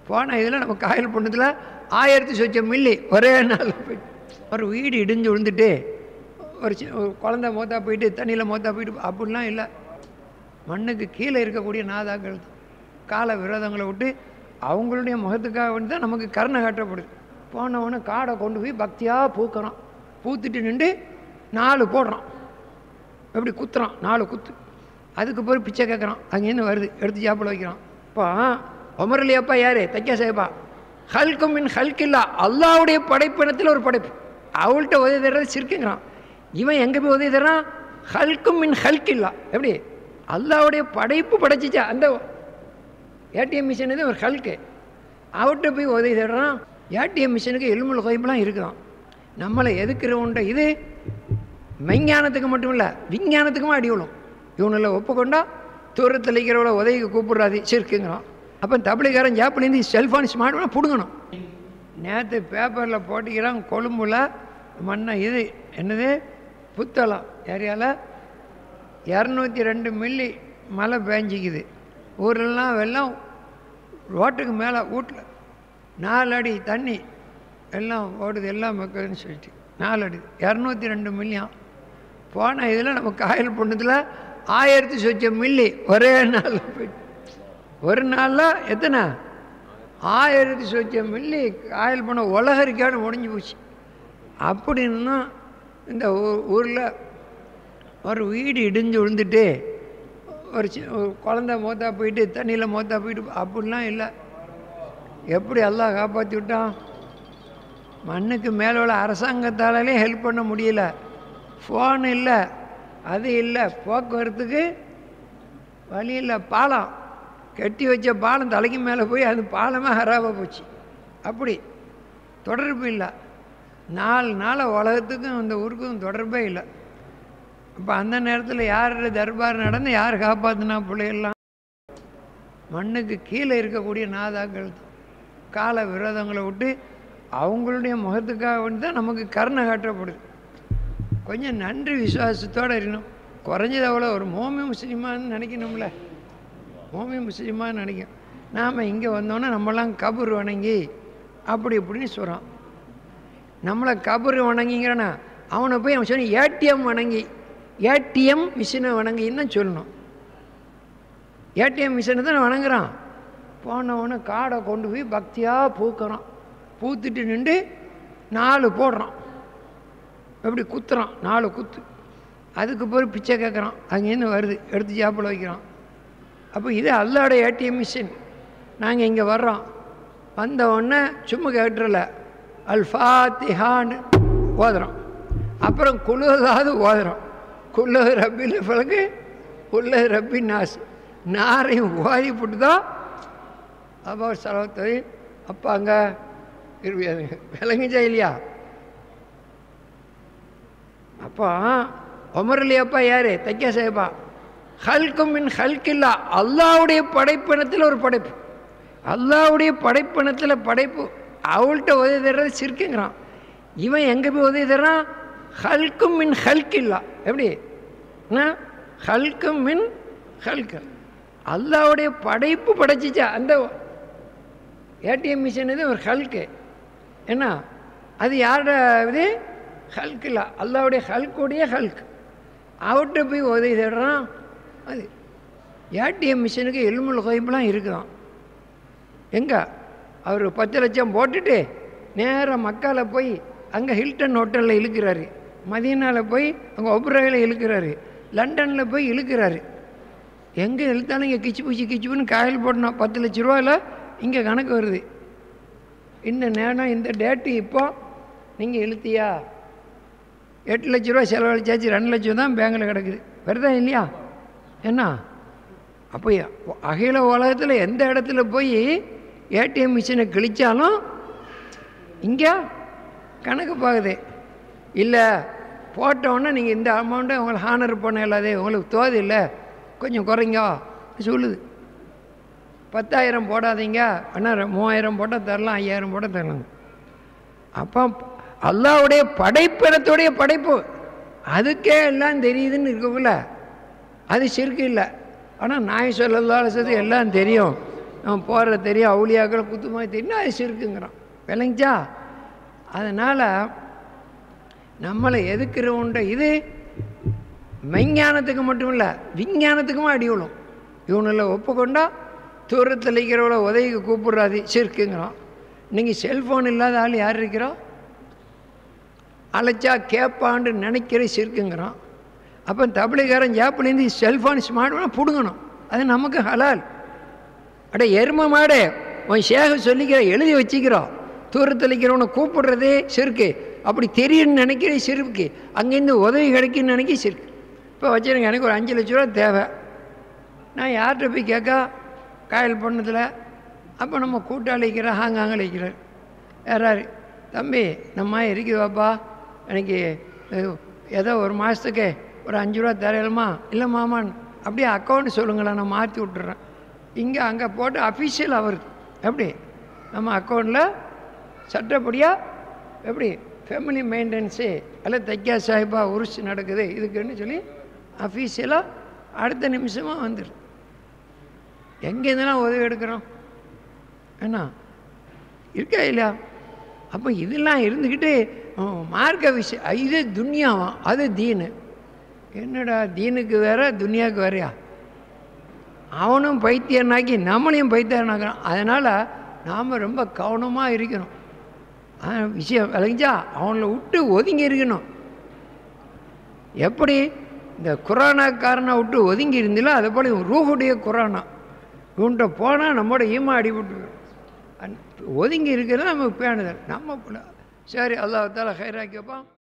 போன இதில் நம்ம காயல் பண்ணதில் ஆயிரத்தி சொச்சம் மில்லி ஒரே நாள் போயிட்டு ஒரு வீடு இடிஞ்சு விழுந்துட்டு ஒரு சி ஒரு குழந்த மோத்தா போயிட்டு தண்ணியில் மோத்தா போயிட்டு அப்படிலாம் இல்லை மண்ணுக்கு கீழே இருக்கக்கூடிய நாதாக்கள் தான் கால விரோதங்களை விட்டு அவங்களுடைய முகத்துக்காக வேண்டி தான் நமக்கு கருணை காட்டப்படுது போனவொடனே காடை கொண்டு போய் பக்தியாக பூக்கிறோம் பூத்துட்டு நின்று நாலு போடுறான் எப்படி குத்துறான் நாலு குத்து அதுக்கு பிறகு பிச்சை கேட்குறான் அங்கேருந்து வருது எடுத்து சாப்பிட வைக்கிறான் இப்போ ஒமரலியப்பா யார் தைக்க சேப்பா ஹல்கும் மின் ஹல்கில்லா அல்லாவுடைய படைப்பினத்தில் ஒரு படைப்பு அவள்கிட்ட உதவி தர்றது சிரிக்குங்கிறான் இவன் எங்கே போய் உதவி தர்றான் ஹல்கும் மின் ஹல்கில்லா எப்படி அல்லாவுடைய படைப்பு படைச்சிச்சா அந்த ஏடிஎம் மிஷின் இது ஒரு ஹல்க்கு அவர்கிட்ட போய் உதவி தேடுறான் ஏடிஎம் மிஷினுக்கு எலும்புல கோயம்பெல்லாம் இருக்குதான் நம்மளை எதுக்குறவன்ட்ட இது மெஞ்ஞானத்துக்கு மட்டும் இல்லை விஞ்ஞானத்துக்குமா அடி விழும் இவனில் ஒப்புக்கொண்டா தூரத்தில் இருக்கிறவளை உதவிக்கு கூப்பிட்றாது சிரிக்குங்கிறான் அப்போ தபிளிக்காரன் ஜாப்பிலேருந்து செல்ஃபோன் ஸ்மார்ட் ஃபோனை பிடுங்கணும் நேற்று பேப்பரில் போட்டிக்கிறான் கொழும்புல மண்ணை இது என்னது புத்தளம் ஏரியாவில் இரநூத்தி ரெண்டு மில்லி மழை பேஞ்சிக்குது ஊரெல்லாம் வெள்ளம் ரோட்டுக்கு மேலே வீட்டில் நாலு அடி தண்ணி எல்லாம் ஓடுது எல்லாம் மக்கள்னு சொல்லிட்டு நாலு அடி இரநூத்தி ரெண்டு மில்லியம் போன இதில் நம்ம காயல் பண்ணதில் ஆயிரத்தி சொச்சம் மில்லி ஒரே நாள் போயிட்டு ஒரு நாளில் எத்தனை ஆயிரத்தி சொச்சம் மில்லி காயல் பண்ண உலகரிக்காடு முடிஞ்சு போச்சு அப்படின்னா இந்த ஊரில் ஒரு வீடு இடிஞ்சு விழுந்துட்டு ஒரு சி ஒரு குழந்த மோத்தா போயிட்டு தண்ணியில் மோத்தா போயிட்டு அப்படிலாம் இல்லை எப்படி எல்லாம் காப்பாற்றி விட்டான் மண்ணுக்கு மேலே உள்ள அரசாங்கத்தாலே ஹெல்ப் பண்ண முடியல ஃபோன் இல்லை அது இல்லை போக்குவரத்துக்கு வழி இல்லை பாலம் கட்டி வச்ச பாலம் தலைக்கு மேலே போய் அது பாலமே ஹராவாக போச்சு அப்படி தொடர்பு இல்லை நாலு நாள் உலகத்துக்கும் அந்த ஊருக்கும் தொடர்பே இல்லை அப்போ அந்த நேரத்தில் யார் தர்பார் நடந்து யார் காப்பாற்றினா பிள்ளைகள்லாம் மண்ணுக்கு கீழே இருக்கக்கூடிய நாதாக்கள் தான் கால விரோதங்களை விட்டு அவங்களுடைய முகத்துக்காக வேண்டி தான் நமக்கு கருணை காட்டப்படுது கொஞ்சம் நன்றி விசுவாசத்தோடு இருக்கணும் குறைஞ்சது அவ்வளோ ஒரு மோமி முஸ்லீமான்னு நினைக்கணும்ல மோமி முஸ்லீமான்னு நினைக்கும் நாம் இங்கே வந்தோன்னே நம்மலாம் கபூர் வணங்கி அப்படி இப்படின்னு சொல்கிறான் நம்மளை கபூர் வணங்கிங்கிறனா அவனை போய் அவன் சொன்ன ஏடிஎம் வணங்கி ஏடிஎம் மிஷினை வணங்கின்னு தான் சொல்லணும் ஏடிஎம் மிஷினை தான் வணங்குறான் போனவொடனே காடை கொண்டு போய் பக்தியாக பூக்கிறான் பூத்துட்டு நின்று நாலு போடுறான் எப்படி குத்துறான் நாலு குத்து அதுக்கு பிறகு பிச்சை கேட்குறான் அங்கேருந்து வருது எடுத்து சாப்பிட வைக்கிறான் அப்போ இது அல்லாட ஏடிஎம் மிஷின் நாங்கள் இங்கே வர்றோம் வந்த உடனே சும்மா கேட்டுறல அல்ஃபாத்திஹான்னு ஓதுறோம் அப்புறம் குழுதாவது ஓதுறோம் குல்லு ரப்பில் பிறகு குல்லு ரப்பி நாஸ் நாரையும் ஓதி போட்டு தான் அப்போ செலவத்தை அப்பா அங்கே விளங்குச்சா இல்லையா அப்போ ஒமரலியப்பா யார் தைக்க சேப்பா ஹல்கும் மின் ஹல்கில்லா அல்லாவுடைய படைப்பினத்தில் ஒரு படைப்பு அல்லாவுடைய படைப்பினத்தில் படைப்பு அவள்கிட்ட உதவி தர்றது சிரிக்குங்கிறான் இவன் எங்கே போய் உதவி தர்றான் ஹல்கும் மின் ஹல்கில்லா எப்படி ஹல்கும் மின் ஹல்க அல்லாவுடைய படைப்பு படைச்சிச்சா அந்த ஏடிஎம் மிஷின் இது ஒரு ஹல்கு என்ன அது யாரோட இது ஹல்க் இல்லை அல்லாவுடைய ஹல்குடைய ஹல்க் அவர்கிட்ட போய் உதவி தேடுறான் அது ஏடிஎம் மிஷினுக்கு எலும்புல கோயம்பெல்லாம் இருக்குதான் எங்கே அவர் பத்து லட்சம் போட்டுட்டு நேராக மக்கால போய் அங்கே ஹில்டன் ஹோட்டலில் இழுக்கிறாரு மதியனாவில் போய் அங்கே ஒப்ராயில் இழுக்கிறாரு லண்டனில் போய் இழுக்கிறாரு எங்கே இழுத்தாலும் இங்கே கிச்சு பூச்சி கிச்சுப்புன்னு காயில் போடணும் பத்து லட்ச ரூபாயில் இங்கே கணக்கு வருது இந்த நேரம் இந்த டேட்டு இப்போ நீங்கள் இழுத்தியா எட்டு லட்ச ரூபா செலவழிச்சாச்சு ரெண்டு லட்சம் தான் பேங்கில் கிடக்குது வருதா இல்லையா என்ன அப்போ அகில உலகத்தில் எந்த இடத்துல போய் ஏடிஎம் மிஷினை கிழிச்சாலும் இங்கே கணக்கு பார்க்குது இல்லை போட்டோன்னே நீங்கள் இந்த அமௌண்ட்டை உங்களை ஹானர் பண்ண இல்லாதே உங்களுக்கு தோது இல்லை கொஞ்சம் குறைங்க சொல்லுது பத்தாயிரம் போடாதீங்க ஆனால் மூவாயிரம் போட்டால் தரலாம் ஐயாயிரம் போட்டால் தரலாம் அப்போ அல்லாவுடைய படைப்பிடத்துடைய படைப்பு அதுக்கே எல்லாம் தெரியுதுன்னு இருக்கக்குள்ள அது சிறுக்கு இல்லை ஆனால் நாய் சொல்லலாசது எல்லாம் தெரியும் நம்ம போகிற தெரியும் அவுளியாக்கள் குத்துமா தெரியும் அது சிறுக்குங்கிறான் விளங்கிச்சா அதனால் நம்மளை எதுக்குறவுன்ற இது மெஞ்ஞானத்துக்கு மட்டும் இல்லை விஞ்ஞானத்துக்கும் அடி விழும் இவனில் ஒப்புக்கொண்டா தூரத்தில் இருக்கிறவள உதவிக்கு கூப்பிட்றாது சிறுக்குங்கிறான் நீங்கள் செல்ஃபோன் இல்லாத ஆள் யார் இருக்கிறோம் அழைச்சா கேட்பான்னு நினைக்கிற சிறுக்குங்கிறான் அப்போ தபிளிகாரன் ஜாப்பிலேருந்து செல்ஃபோன் ஸ்மார்ட் ஃபோனை பிடுங்கணும் அது நமக்கு ஹலால் அட எரும மாடு உன் சேக சொல்லிக்கிற எழுதி வச்சுக்கிறோம் தூரத்தில் இருக்கிறவனை கூப்பிடுறதே சிறுக்கு அப்படி தெரியும்னு நினைக்கிற சிறுக்கு அங்கேருந்து உதவி கிடைக்குன்னு நினைக்க சிறுக்கு இப்போ வச்சுருங்க எனக்கு ஒரு அஞ்சு லட்ச ரூபா தேவை நான் யார்கிட்ட போய் கேட்க காயல் பண்ணதில் அப்போ நம்ம கூட்டாளி இருக்கிற ஹாங்காங்க இருக்கிறார் யாராரு தம்பி நம்ம இருக்குதுவாப்பா எனக்கு அஹ், ஏதோ ஒரு மாதத்துக்கு ஒரு அஞ்சு ரூபா தரையிலுமா இல்லை மாமான் அப்படியே அக்கௌண்ட் சொல்லுங்களேன் நான் மாற்றி விட்டுறேன் இங்கே அங்கே போட்டு அஃபிஷியல் அவருக்கு எப்படி நம்ம அக்கௌண்ட்டில் சட்டப்படியாக எப்படி ஃபேமிலி மெயின்டெனன்ஸு அல்ல தைக்கா சாஹிபா உருசு நடக்குது இதுக்குன்னு சொல்லி அஃபீஷியலாக அடுத்த நிமிஷமாக வந்துடும் எங்கே இருந்தெல்லாம் உதவி எடுக்கிறோம் என்ன இருக்கா இல்லையா அப்போ இதெல்லாம் இருந்துக்கிட்டு அவன் மார்க்க விஷயம் இது துன்யாவாம் அது தீனு என்னடா தீனுக்கு வேற துனியாவுக்கு வேறையா அவனும் பைத்தியனாக்கி நம்மளையும் பைத்தியனாக்குறான் அதனால் நாம் ரொம்ப கவனமாக இருக்கணும் ஆ, விஷயம் விளங்கிச்சா அவங்கள விட்டு ஒதுங்கி இருக்கணும் எப்படி இந்த குரானாக்காரனை விட்டு ஒதுங்கி இருந்திலோ அதே போல் இவன் ரூஹுடைய குரானா இவன்கிட்ட போனால் நம்மளோட ஈமா அடிபட்டு ஒதுங்கி இருக்கிறது நம்ம பேணுதல் நம்ம சரி அல்லாஹ் தால ஹைராக்கி வைப்பான்